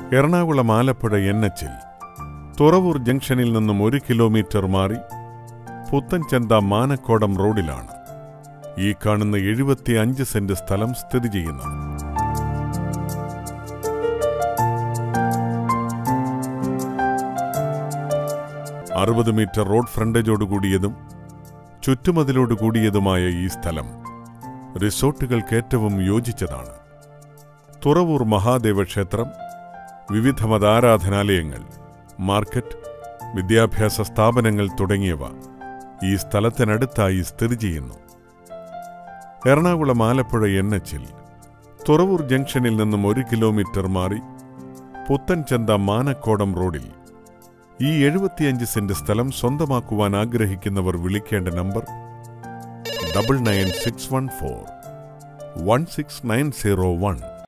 Ernakulam Alappuzha N എച്ചിൽ തുറവൂർ ജംഗ്ഷനിൽ നിന്നും ഒരു കിലോമീറ്റർ മാറി പുത്തൻചന്ത മാനക്കോടം റോഡിലാണ് ഈ കാണുന്ന എഴുപത്തി അഞ്ച് സെന്റ് സ്ഥലം സ്ഥിതി ചെയ്യുന്നത് അറുപത് മീറ്റർ റോഡ് ഫ്രണ്ടേജോട് കൂടിയതും ചുറ്റുമതിലോട് കൂടിയതുമായ ഈ സ്ഥലം റിസോർട്ടുകൾക്ക് ഏറ്റവും യോജിച്ചതാണ് തുറവൂർ മഹാദേവ ക്ഷേത്രം വിവിധ മതാരാധനാലയങ്ങൾ മാർക്കറ്റ് വിദ്യാഭ്യാസ സ്ഥാപനങ്ങൾ തുടങ്ങിയവ ഈ സ്ഥലത്തിനടുത്തായി സ്ഥിതി ചെയ്യുന്നു എറണാകുളം ആലപ്പുഴ എൻ എച്ചിൽ തുറവൂർ ജംഗ്ഷനിൽ നിന്നും ഒരു കിലോമീറ്റർ മാറി പുത്തൻചന്ത മാനക്കോടം റോഡിൽ ഈ എഴുപത്തിയഞ്ച് സെന്റ് സ്ഥലം സ്വന്തമാക്കുവാൻ ആഗ്രഹിക്കുന്നവർ വിളിക്കേണ്ട number double nine six one four one six nine zero one